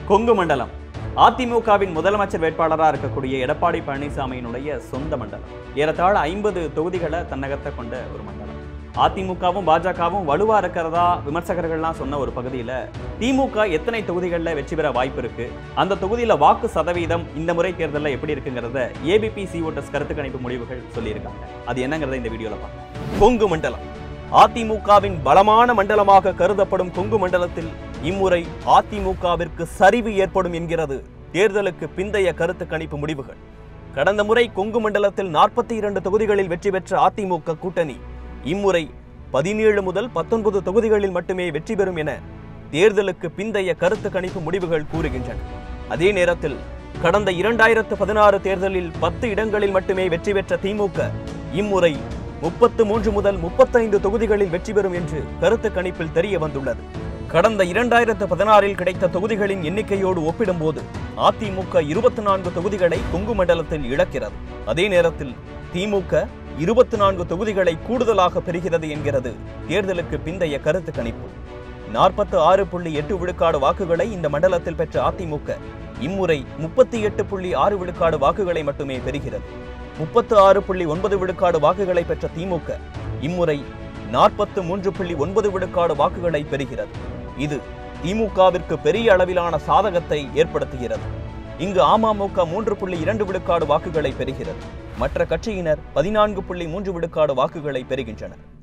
கொங்கு மண்டலம் அதிமுகவின் முதலமைச்சர் வேட்பாளராக இருக்கக்கூடிய எடப்பாடி பழனிசாமியினுடைய சொந்த மண்டலம் ஏறத்தாழ ஐம்பது தொகுதிகளை தன்னகத்தை கொண்ட ஒரு மண்டலம் அதிமுகவும் பாஜகவும் வலுவா இருக்கிறதா விமர்சகர்கள்லாம் சொன்ன ஒரு பகுதியில திமுக எத்தனை தொகுதிகளில் வெற்றி பெற வாய்ப்பு இருக்கு அந்த தொகுதியில வாக்கு சதவீதம் இந்த முறை தேர்தலில் எப்படி இருக்குங்கிறத ஏபிபி சிஓட்டஸ் கருத்து கணிப்பு முடிவுகள் சொல்லியிருக்காங்க அது என்னங்கிறத இந்த வீடியோல பார்க்கலாம் கொங்கு மண்டலம் அதிமுகவின் பலமான மண்டலமாக கருதப்படும் கொங்கு மண்டலத்தில் இம்முறை அதிமுகவிற்கு சரிவு ஏற்படும் என்கிறது தேர்தலுக்கு பிந்தைய கருத்து கணிப்பு முடிவுகள் கடந்த முறை கொங்கு மண்டலத்தில் நாற்பத்தி இரண்டு தொகுதிகளில் வெற்றி பெற்ற அதிமுக கூட்டணி இம்முறை பதினேழு முதல் பத்தொன்பது தொகுதிகளில் மட்டுமே வெற்றி பெறும் என தேர்தலுக்கு பிந்தைய கருத்து கணிப்பு முடிவுகள் கூறுகின்றன அதே நேரத்தில் கடந்த இரண்டாயிரத்து பதினாறு தேர்தலில் பத்து இடங்களில் மட்டுமே வெற்றி பெற்ற திமுக இம்முறை முப்பத்து மூன்று முதல் முப்பத்தைந்து தொகுதிகளில் வெற்றி பெறும் என்று கருத்து கணிப்பில் தெரிய வந்துள்ளது கடந்த இரண்டாயிரத்து பதினாறில் கிடைத்த தொகுதிகளின் எண்ணிக்கையோடு ஒப்பிடும்போது அதிமுக இருபத்தி நான்கு தொகுதிகளை கொங்கு மண்டலத்தில் இழக்கிறது அதே நேரத்தில் திமுக இருபத்தி நான்கு தொகுதிகளை கூடுதலாக பெறுகிறது என்கிறது தேர்தலுக்கு பிந்தைய கருத்து கணிப்பு நாற்பத்து ஆறு புள்ளி எட்டு விழுக்காடு வாக்குகளை இந்த மண்டலத்தில் பெற்ற அதிமுக இம்முறை முப்பத்தி எட்டு புள்ளி ஆறு விழுக்காடு வாக்குகளை மட்டுமே பெறுகிறது முப்பத்து ஆறு புள்ளி ஒன்பது விழுக்காடு வாக்குகளை பெற்ற திமுக இம்முறை நாற்பத்து மூன்று புள்ளி ஒன்பது விழுக்காடு வாக்குகளை பெறுகிறது இது திமுகவிற்கு பெரிய அளவிலான சாதகத்தை ஏற்படுத்துகிறது இங்கு அமமுக மூன்று புள்ளி இரண்டு விழுக்காடு வாக்குகளை பெறுகிறது மற்ற கட்சியினர் பதினான்கு புள்ளி மூன்று விழுக்காடு வாக்குகளை பெறுகின்றனர்